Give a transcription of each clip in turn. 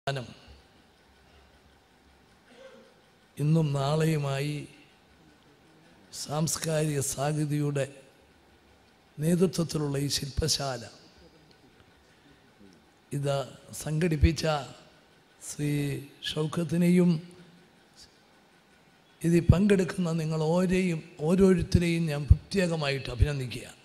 ജ്ഞാനം ഇന്നും നാളെയുമായി സാംസ്കാരിക സാഹിതിയുടെ നേതൃത്വത്തിലുള്ള ഈ ശില്പശാല ഇത് സംഘടിപ്പിച്ച ശ്രീ ഷൗക്കത്തിനെയും ഇതിൽ പങ്കെടുക്കുന്ന നിങ്ങൾ ഓരെയും ഓരോരുത്തരെയും ഞാൻ പ്രത്യേകമായിട്ട് അഭിനന്ദിക്കുകയാണ്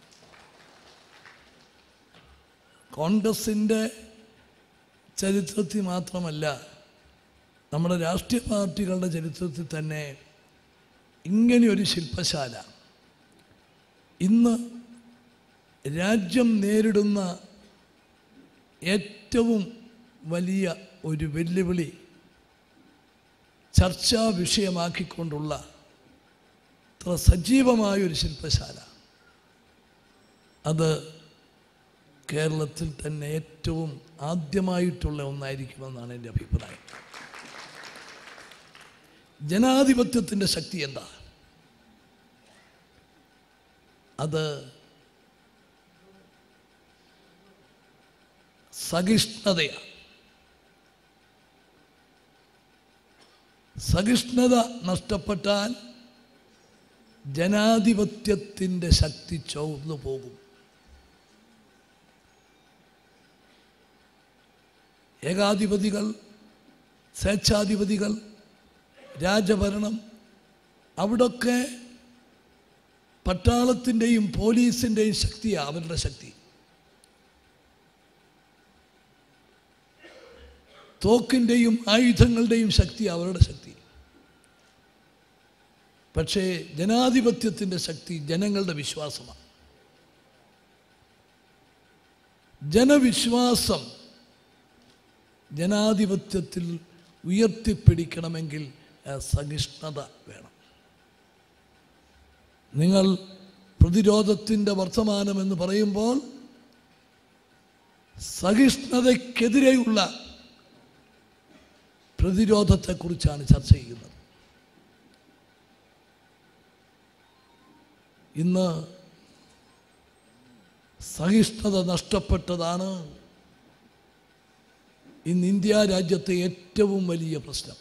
കോൺഗ്രസിൻ്റെ ചരിത്രത്തിൽ മാത്രമല്ല നമ്മുടെ രാഷ്ട്രീയ പാർട്ടികളുടെ ചരിത്രത്തിൽ തന്നെ ഇങ്ങനെയൊരു ശില്പശാല ഇന്ന് രാജ്യം നേരിടുന്ന ഏറ്റവും വലിയ ഒരു വെല്ലുവിളി ചർച്ചാ വിഷയമാക്കിക്കൊണ്ടുള്ള ഇത്ര സജീവമായൊരു ശില്പശാല അത് കേരളത്തിൽ തന്നെ ഏറ്റവും ആദ്യമായിട്ടുള്ള ഒന്നായിരിക്കുമെന്നാണ് എൻ്റെ അഭിപ്രായം ജനാധിപത്യത്തിൻ്റെ ശക്തി എന്താ അത് സഹിഷ്ണുതയാണ് സഹിഷ്ണുത നഷ്ടപ്പെട്ടാൽ ജനാധിപത്യത്തിൻ്റെ ശക്തി ചോർന്നു പോകും ഏകാധിപതികൾ സ്വേച്ഛാധിപതികൾ രാജഭരണം അവിടൊക്കെ പട്ടാളത്തിൻ്റെയും പോലീസിൻ്റെയും ശക്തിയാണ് അവരുടെ ശക്തി തോക്കിൻ്റെയും ആയുധങ്ങളുടെയും ശക്തി അവരുടെ ശക്തി പക്ഷേ ജനാധിപത്യത്തിൻ്റെ ശക്തി ജനങ്ങളുടെ വിശ്വാസമാണ് ജനവിശ്വാസം ജനാധിപത്യത്തിൽ ഉയർത്തിപ്പിടിക്കണമെങ്കിൽ ആ സഹിഷ്ണുത വേണം നിങ്ങൾ പ്രതിരോധത്തിൻ്റെ വർത്തമാനം എന്ന് പറയുമ്പോൾ സഹിഷ്ണുതയ്ക്കെതിരെയുള്ള പ്രതിരോധത്തെക്കുറിച്ചാണ് ചർച്ച ചെയ്യുന്നത് ഇന്ന് സഹിഷ്ണുത നഷ്ടപ്പെട്ടതാണ് ഇന്ന് ഇന്ത്യ രാജ്യത്തെ ഏറ്റവും വലിയ പ്രശ്നം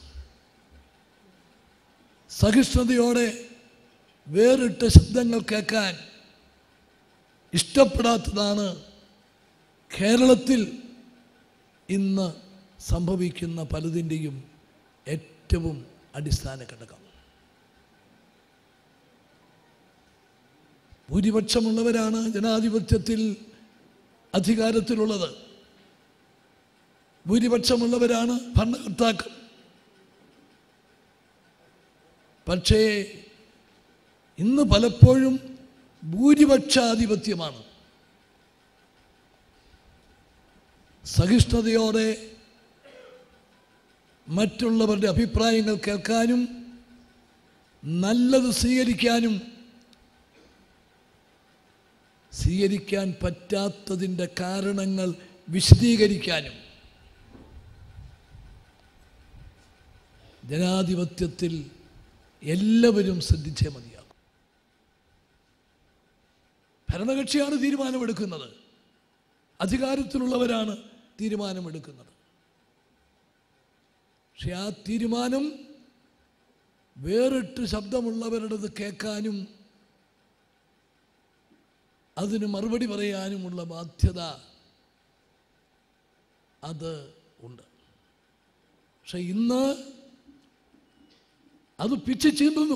സഹിഷ്ണുതയോടെ വേറിട്ട ശബ്ദങ്ങൾ കേൾക്കാൻ ഇഷ്ടപ്പെടാത്തതാണ് കേരളത്തിൽ ഇന്ന് സംഭവിക്കുന്ന പലതിൻ്റെയും ഏറ്റവും അടിസ്ഥാന ഘടകം ഭൂരിപക്ഷമുള്ളവരാണ് ജനാധിപത്യത്തിൽ അധികാരത്തിലുള്ളത് ഭൂരിപക്ഷമുള്ളവരാണ് ഭരണകർത്താക്കൾ പക്ഷേ ഇന്ന് പലപ്പോഴും ഭൂരിപക്ഷാധിപത്യമാണ് സഹിഷ്ണുതയോടെ മറ്റുള്ളവരുടെ അഭിപ്രായങ്ങൾ കേൾക്കാനും നല്ലത് സ്വീകരിക്കാനും സ്വീകരിക്കാൻ പറ്റാത്തതിൻ്റെ കാരണങ്ങൾ വിശദീകരിക്കാനും ജനാധിപത്യത്തിൽ എല്ലാവരും ശ്രദ്ധിച്ചേ മതിയാകും ഭരണകക്ഷിയാണ് തീരുമാനമെടുക്കുന്നത് അധികാരത്തിലുള്ളവരാണ് തീരുമാനമെടുക്കുന്നത് പക്ഷെ ആ തീരുമാനം വേറിട്ട് ശബ്ദമുള്ളവരുടേത് കേൾക്കാനും അതിന് മറുപടി പറയാനുമുള്ള ബാധ്യത അത് ഉണ്ട് പക്ഷെ ഇന്ന് അത് പിച്ച് ചീന്തുന്നു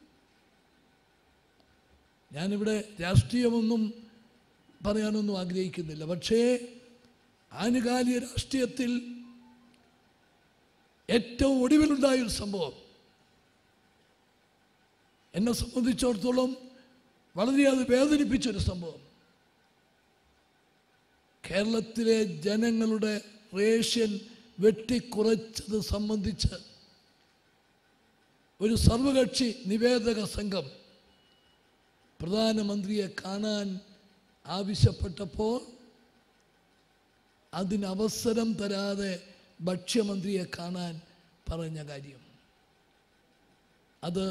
ഞാനിവിടെ രാഷ്ട്രീയമൊന്നും പറയാനൊന്നും ആഗ്രഹിക്കുന്നില്ല പക്ഷേ ആനുകാലിക രാഷ്ട്രീയത്തിൽ ഏറ്റവും ഒടുവിലുണ്ടായൊരു സംഭവം എന്നെ സംബന്ധിച്ചിടത്തോളം വളരെ അത് വേദനിപ്പിച്ചൊരു സംഭവം കേരളത്തിലെ ജനങ്ങളുടെ റേഷ്യൻ വെട്ടിക്കുറച്ചത് സംബന്ധിച്ച് ഒരു സർവകക്ഷി നിവേദക സംഘം പ്രധാനമന്ത്രിയെ കാണാൻ ആവശ്യപ്പെട്ടപ്പോൾ അതിന് അവസരം തരാതെ ഭക്ഷ്യമന്ത്രിയെ കാണാൻ പറഞ്ഞ കാര്യം അത്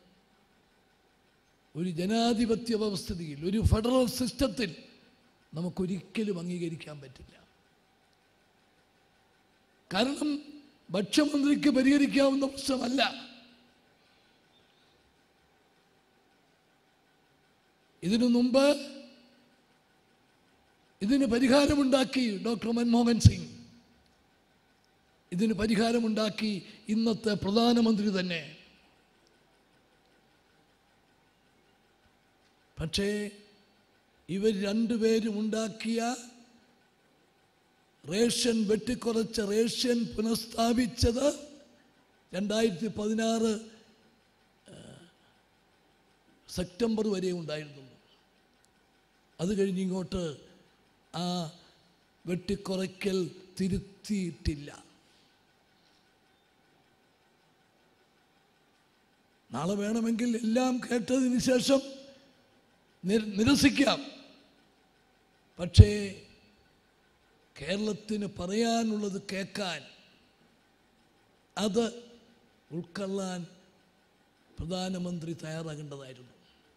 ഒരു ജനാധിപത്യ വ്യവസ്ഥിതിയിൽ ഒരു ഫെഡറൽ സിസ്റ്റത്തിൽ നമുക്കൊരിക്കലും അംഗീകരിക്കാൻ പറ്റില്ല കാരണം ഭക്ഷ്യമന്ത്രിക്ക് പരിഹരിക്കാവുന്ന പ്രശ്നമല്ല ഇതിനു മുമ്പ് ഇതിന് പരിഹാരമുണ്ടാക്കി ഡോക്ടർ മൻമോഹൻ സിംഗ് ഇതിന് പരിഹാരമുണ്ടാക്കി ഇന്നത്തെ പ്രധാനമന്ത്രി തന്നെ പക്ഷേ ഇവർ രണ്ടുപേരും ഉണ്ടാക്കിയ റേഷൻ വെട്ടിക്കുറച്ച റേഷൻ പുനഃസ്ഥാപിച്ചത് രണ്ടായിരത്തി പതിനാറ് സെപ്റ്റംബർ വരെ ഉണ്ടായിരുന്നുള്ളൂ അത് കഴിഞ്ഞ് ഇങ്ങോട്ട് ആ വെട്ടിക്കുറയ്ക്കൽ തിരുത്തിയിട്ടില്ല നാളെ വേണമെങ്കിൽ എല്ലാം കേട്ടതിന് ശേഷം നിര- നിരസിക്കാം പക്ഷേ കേരളത്തിന് പറയാനുള്ളത് കേൾക്കാൻ അത് ഉൾക്കൊള്ളാൻ പ്രധാനമന്ത്രി തയ്യാറാകേണ്ടതായിരുന്നു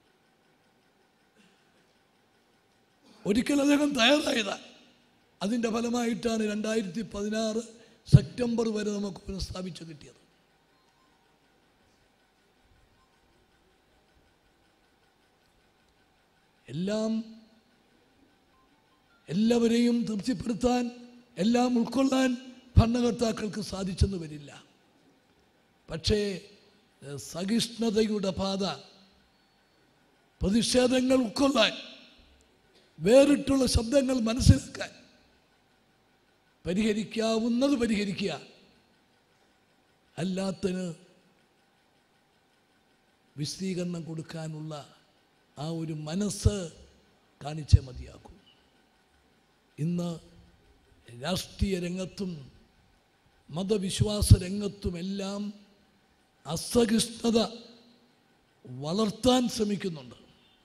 ഒരിക്കൽ അദ്ദേഹം തയ്യാറായതാ അതിൻ്റെ ഫലമായിട്ടാണ് രണ്ടായിരത്തി പതിനാറ് സെപ്റ്റംബർ വരെ നമുക്ക് പുനഃസ്ഥാപിച്ച് കിട്ടിയത് എല്ലാം എല്ലാവരെയും തൃപ്തിപ്പെടുത്താൻ എല്ലാം ഉൾക്കൊള്ളാൻ ഭരണകർത്താക്കൾക്ക് സാധിച്ചെന്ന് വരില്ല പക്ഷേ ഏഹ്, സഹിഷ്ണുതയുടെ പാത പ്രതിഷേധങ്ങൾ ഉൾക്കൊള്ളാൻ വേറിട്ടുള്ള ശബ്ദങ്ങൾ മനസ്സിലാക്കാൻ പരിഹരിക്കാവുന്നത് പരിഹരിക്കുക അല്ലാത്തതിന് വിശദീകരണം കൊടുക്കാനുള്ള ആ ഒരു മനസ്സ് കാണിച്ചേ മതിയാക്കൂ ഇന്ന് രാഷ്ട്രീയ രംഗത്തും മതവിശ്വാസ രംഗത്തുമെല്ലാം അസഹിഷ്ണുത വളർത്താൻ ശ്രമിക്കുന്നുണ്ട്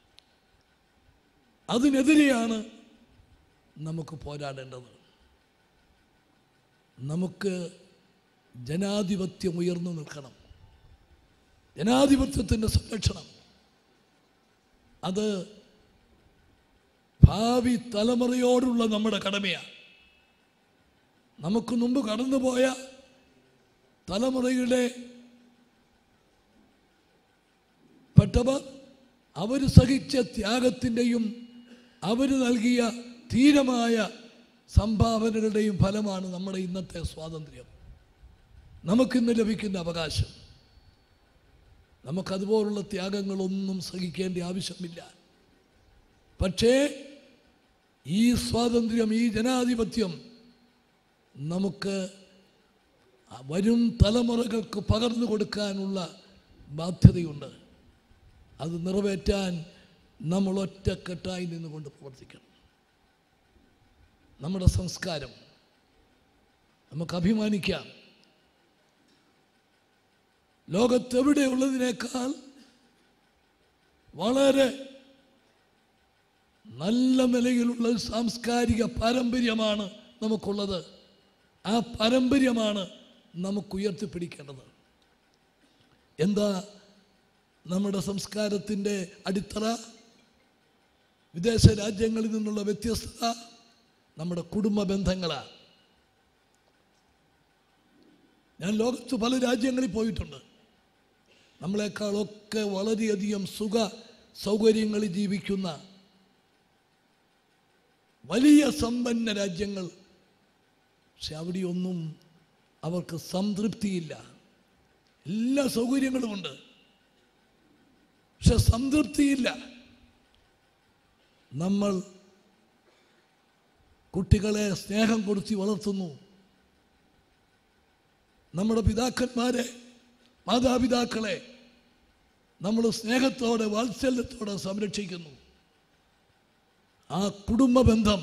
അതിനെതിരെയാണ് നമുക്ക് പോരാടേണ്ടത് നമുക്ക് ജനാധിപത്യം ഉയർന്നു നിൽക്കണം ജനാധിപത്യത്തിൻ്റെ സംരക്ഷണം അത് ഭാവി തലമുറയോടുള്ള നമ്മുടെ കടമയാണ് നമുക്ക് മുമ്പ് കടന്നുപോയ തലമുറയുടെ പെട്ടവർ അവർ സഹിച്ച ത്യാഗത്തിൻ്റെയും അവർ നൽകിയ ധീരമായ സംഭാവനകളുടെയും ഫലമാണ് നമ്മുടെ ഇന്നത്തെ സ്വാതന്ത്ര്യം നമുക്കിന്ന് ലഭിക്കുന്ന അവകാശം നമുക്കതുപോലുള്ള ത്യാഗങ്ങളൊന്നും സഹിക്കേണ്ട ആവശ്യമില്ല പക്ഷേ ഈ സ്വാതന്ത്ര്യം ഈ ജനാധിപത്യം നമുക്ക് വരും തലമുറകൾക്ക് പകർന്നു കൊടുക്കാനുള്ള ബാധ്യതയുണ്ട് അത് നിറവേറ്റാൻ നമ്മൾ ഒറ്റക്കെട്ടായി നിന്നുകൊണ്ട് പ്രവർത്തിക്കണം നമ്മുടെ സംസ്കാരം നമുക്ക് അഭിമാനിക്കാം ലോകത്തെവിടെയുള്ളതിനേക്കാൾ വളരെ നല്ല നിലയിലുള്ള ഒരു സാംസ്കാരിക പാരമ്പര്യമാണ് നമുക്കുള്ളത് ആ പാരമ്പര്യമാണ് നമുക്ക് ഉയർത്തിപ്പിടിക്കേണ്ടത് എന്താ നമ്മുടെ സംസ്കാരത്തിൻ്റെ അടിത്തറ വിദേശ രാജ്യങ്ങളിൽ നിന്നുള്ള വ്യത്യസ്തത നമ്മുടെ കുടുംബ ബന്ധങ്ങളാണ് ഞാൻ ലോകത്ത് പല രാജ്യങ്ങളിൽ പോയിട്ടുണ്ട് നമ്മളെക്കാളൊക്കെ വളരെയധികം സുഖ സൗകര്യങ്ങളിൽ ജീവിക്കുന്ന വലിയ സമ്പന്ന രാജ്യങ്ങൾ പക്ഷെ അവിടെയൊന്നും അവർക്ക് സംതൃപ്തിയില്ല എല്ലാ സൗകര്യങ്ങളുമുണ്ട് പക്ഷെ സംതൃപ്തിയില്ല നമ്മൾ കുട്ടികളെ സ്നേഹം കൊടുത്തി വളർത്തുന്നു നമ്മുടെ പിതാക്കന്മാരെ മാതാപിതാക്കളെ നമ്മൾ സ്നേഹത്തോടെ വാത്സല്യത്തോടെ സംരക്ഷിക്കുന്നു ആ കുടുംബ ബന്ധം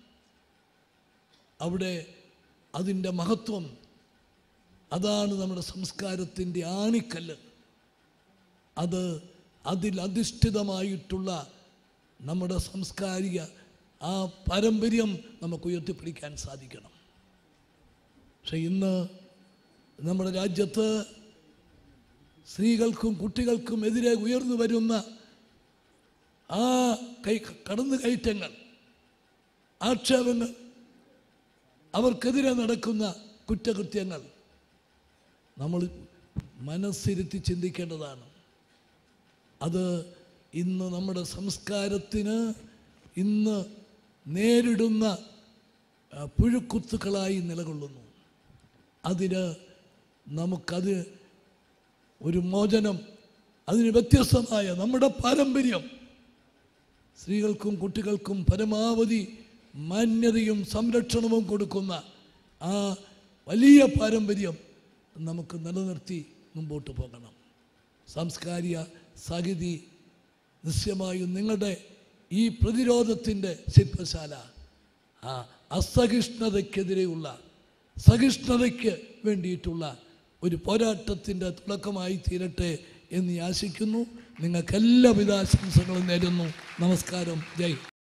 അവിടെ അതിൻ്റെ മഹത്വം അതാണ് നമ്മുടെ സംസ്കാരത്തിൻ്റെ ആണിക്കല്ല് അത് അതിൽ അധിഷ്ഠിതമായിട്ടുള്ള നമ്മുടെ സാംസ്കാരിക ആ പാരമ്പര്യം നമുക്ക് ഉയർത്തിപ്പിടിക്കാൻ സാധിക്കണം പക്ഷെ ഇന്ന് നമ്മുടെ രാജ്യത്ത് സ്ത്രീകൾക്കും കുട്ടികൾക്കും എതിരെ ഉയർന്നു വരുന്ന ആ കൈ കടന്നുകയറ്റങ്ങൾ ആക്ഷേപങ്ങൾ അവർക്കെതിരെ നടക്കുന്ന കുറ്റകൃത്യങ്ങൾ നമ്മൾ മനസ്സിരുത്തി ചിന്തിക്കേണ്ടതാണ് അത് ഇന്ന് നമ്മുടെ സംസ്കാരത്തിന് ഇന്ന് നേരിടുന്ന ആ, പുഴുക്കുത്തുക്കളായി നിലകൊള്ളുന്നു അതിന് നമുക്കത് ഒരു മോചനം അതിന് വ്യത്യസ്തമായ നമ്മുടെ പാരമ്പര്യം സ്ത്രീകൾക്കും കുട്ടികൾക്കും പരമാവധി മാന്യതയും സംരക്ഷണവും കൊടുക്കുന്ന ആ വലിയ പാരമ്പര്യം നമുക്ക് നിലനിർത്തി മുമ്പോട്ട് പോകണം സാംസ്കാരിക സാഹിതി നിശ്ചയമായും നിങ്ങളുടെ ഈ പ്രതിരോധത്തിൻ്റെ ശില്പശാല ആ അസഹിഷ്ണുതയ്ക്കെതിരെയുള്ള സഹിഷ്ണുതയ്ക്ക് വേണ്ടിയിട്ടുള്ള ഒരു പോരാട്ടത്തിൻ്റെ തുടക്കമായി തീരട്ടെ എന്ന് ആശിക്കുന്നു നിങ്ങൾക്ക് എല്ലാവിധ ആശംസകളും നേരുന്നു നമസ്കാരം ജയ്